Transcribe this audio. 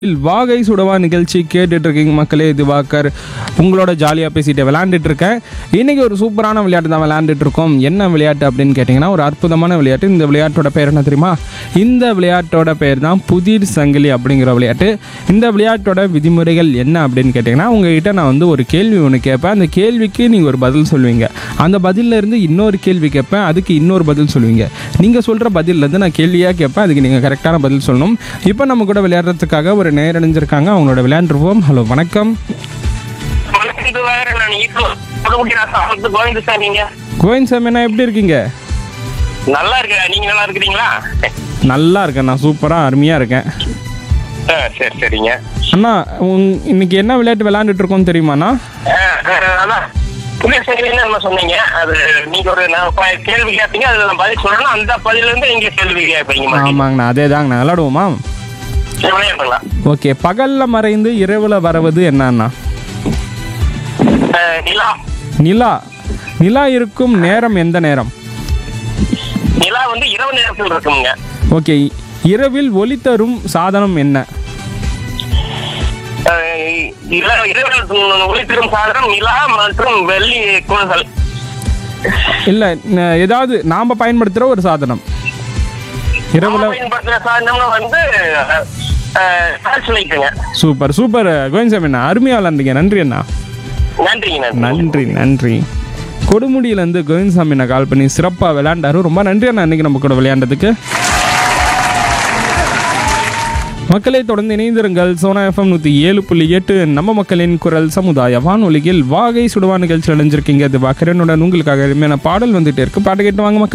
வாகை சுடவா நிகழ்ச்சி கேட்டுட்டு இருக்கீங்க மக்களே திவாகர் உங்களோட ஜாலியாக பேசிட்டு விளையாண்டுட்டு இருக்கேன் இன்னைக்கு ஒரு சூப்பரான விளையாட்டு தான் விளையாண்டுட்டு இருக்கோம் என்ன விளையாட்டு அப்படின்னு கேட்டிங்கன்னா ஒரு அற்புதமான விளையாட்டு இந்த விளையாட்டோட பேர் என்ன தெரியுமா இந்த விளையாட்டோட பேர் தான் புதிர் சங்கிலி அப்படிங்கிற விளையாட்டு இந்த விளையாட்டோட விதிமுறைகள் என்ன அப்படின்னு கேட்டிங்கன்னா உங்ககிட்ட நான் வந்து ஒரு கேள்வி ஒன்று கேட்பேன் அந்த கேள்விக்கு நீங்கள் ஒரு பதில் சொல்லுவீங்க அந்த பதில்ல இருந்து இன்னொரு கேள்வி கேட்பேன் அதுக்கு இன்னொரு பதில் சொல்லுவீங்க நீங்கள் சொல்கிற பதில்லேருந்து நான் கேள்வியாக கேட்பேன் அதுக்கு நீங்கள் கரெக்டான பதில் சொல்லணும் இப்போ நம்ம கூட விளையாடுறதுக்காக ஒரு நேரடைஞ்சிருக்காங்க அவங்களோட விளையாண்டுருவோம் ஹலோ வணக்கம் வணக்கம் இது வேற நான் இப்போ புதுக்குடி ராசாமத்து கோவிந்தசாமிங்க கோவிந்த் சாமிண்ணா எப்படி இருக்கீங்க நல்லா இருக்கேன் நீங்க நல்லா இருக்கிறீங்களா நல்லா இருக்கேன் நான் சூப்பராக அருமையாக இருக்கேன் ஆ, சரி சரிங்க அண்ணா உங் இன்னைக்கு என்ன விளையாட்டு விளையாண்டுட்டு இருக்கோம் தெரியுமாண்ணா ஆ, ஆ, அதான் புதிய சங்கிலின்னு நம்ம சொன்னீங்க அது நீங்க ஒரு நான் ப- கேள்வி கேட்பீங்க அதுல நான் பதில் சொல்லணும் அந்த பதில இருந்து நீங்க கேள்வி கேட்பீங்க மாதிரி. ஆமாங்கண்ணா அதே தாங்கண்ணா விளையாடுவோமா சரி, விளையாடலாம் ஓகே பகலில் மறைந்து இரவில் வரவது என்னண்ணா ஆ, நிலா நிலா நிலா இருக்கும் நேரம் எந்த நேரம் நிலா வந்து இரவு நேரத்தில் இருக்குங்க ஓகே இரவில் ஒளி தரும் சாதனம் என்ன ஆ, இரவு இரவில் ஒளி தரும் சாதனம் நிலா மற்றும் வெள்ளி கோள்கள் இல்லை ஏதாவது நாம் பயன்படுத்துகிற ஒரு சாதனம் இரவில் நாம பயன்படுத்துற சாதனம்னா வந்து டார்ச் லைட்டுங்க சூப்பர் சூப்பர் கோவிந்த் சாமி அண்ணா அருமையாக விளாண்டுங்க நன்றி அண்ணா நன்றிங்க நன்றி நன்றி நன்றி கொடுமுடியிலேருந்து கோவிந்தசாமி அண்ணா கால் பண்ணி சிறப்பாக விளையாண்டாரு ரொம்ப நன்றி அண்ணா இன்னைக்கு நம்ம கூட விளையாண்டதுக்கு மக்களை தொடர்ந்து இணைந்திருங்கள் சோனா எஃப்எம் நூற்றி ஏழு புள்ளி எட்டு நம்ம மக்களின் குரல் சமுதாய வானொலியில் வாகை சுடுவா நிகழ்ச்சி அடைஞ்சிருக்கீங்க அது வாக்கரனுடன் உங்களுக்காக அருமையான பாடல் வந்துட்டே இருக்கு பாட்டு கேட்டு வாங்க மக்கள்